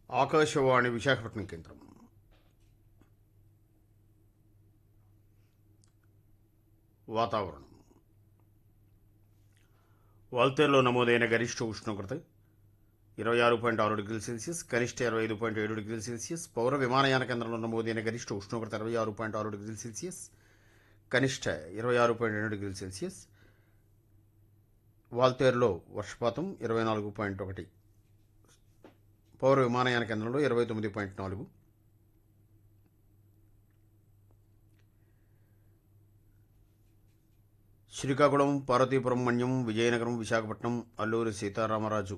ఆకాశవాణి విశాఖపట్నం కేంద్రం వాతావరణం వాల్తేరులో నమోదైన గరిష్ట ఉష్ణోగ్రత ఇరవై ఆరు పాయింట్ ఆరు డిగ్రీల సెల్సియస్ కనిష్ట ఇరవై ఐదు పాయింట్ ఏడు డిగ్రీల సెల్సియస్ పౌర విమానయాన కేంద్రంలో నమోదైన గరిష్ట ఉష్ణోగ్రత ఇరవై ఆరు పాయింట్ ఆరు డిగ్రీల సెల్సియస్ కనిష్ట ఇరవై ఆరు పాయింట్ రెండు డిగ్రీల సెల్సియస్ వాల్తేరులో వర్షపాతం ఇరవై నాలుగు పాయింట్ ఒకటి పౌర విమానయాన కేంద్రంలో ఇరవై తొమ్మిది పాయింట్ నాలుగు శ్రీకాకుళం పార్వతీపురం మన్యం విజయనగరం విశాఖపట్నం అల్లూరి సీతారామరాజు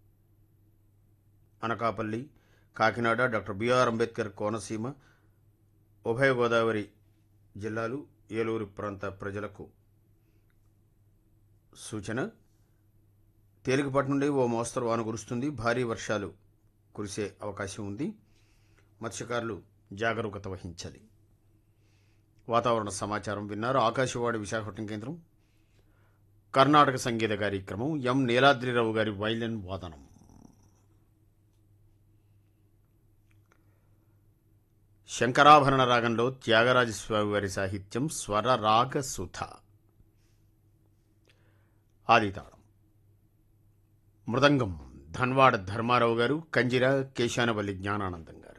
అనకాపల్లి కాకినాడ డాక్టర్ బిఆర్ అంబేద్కర్ కోనసీమ ఉభయ గోదావరి జిల్లాలు ఏలూరు ప్రాంత ప్రజలకు సూచన తేలికపాటి నుండి ఓ మోస్తరు వాన కురుస్తుంది భారీ వర్షాలు కురిసే అవకాశం ఉంది మత్స్యకారులు జాగరూకత వహించాలి వాతావరణ సమాచారం విన్నారు ఆకాశవాణి విశాఖపట్నం కేంద్రం కర్ణాటక సంగీత కార్యక్రమం ఎం నీలాద్రిరావు గారి వైలిన్ వాదనం శంకరాభరణ రాగంలో త్యాగరాజస్వామి వారి సాహిత్యం స్వర రాగ సుధ ఆదితాళం మృదంగం ధన్వాడ ధర్మారావు గారు కంజిర కేశానవల్లి జ్ఞానానందం గారు